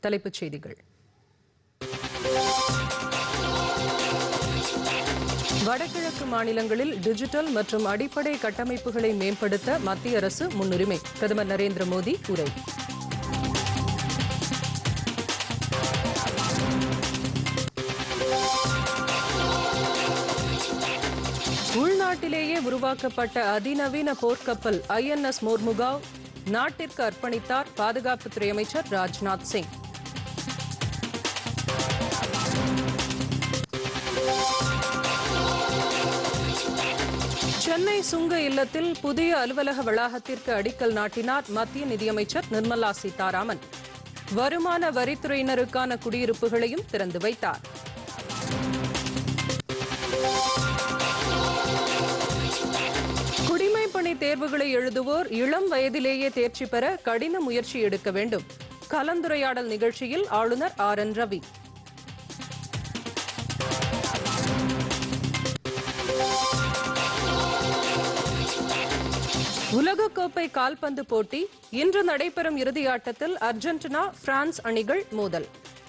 தலைப்புச் செய்திகள் வடகிழக்கு மாநிலங்களில் டிஜிட்டல் மற்றும் அடிப்படை கட்டமைப்புகளை மேம்படுத்த மத்திய அரசு முன்னுரிமை பிரதமர் நரேந்திர மோடி உரை உள்நாட்டிலேயே உருவாக்கப்பட்ட அதிநவீன போர்க்கப்பல் ஐஎன்எஸ் மோர்முகாவ் நாட்டிற்கு அர்ப்பணித்தார் பாதுகாப்புத்துறை அமைச்சர் ராஜ்நாத் சிங் சென்னை சுங்க இல்லத்தில் புதிய அலுவலக வளாகத்திற்கு அடிக்கல் நாட்டினார் மத்திய நிதியமைச்சர் நிர்மலா சீதாராமன் வருமான வரித்துறையினருக்கான குடியிருப்புகளையும் திறந்து வைத்தார் குடிமைப்பணி தேர்வுகளை எழுதுவோர் இளம் வயதிலேயே தேர்ச்சி பெற கடின முயற்சி எடுக்க வேண்டும் கலந்துரையாடல் நிகழ்ச்சியில் ஆளுநர் ஆர் என் ரவி உலகக்கோப்பை கால்பந்து போட்டி இன்று நடைபெறும் இறுதியாட்டத்தில் அர்ஜென்டினா பிரான்ஸ் அணிகள் மோதல்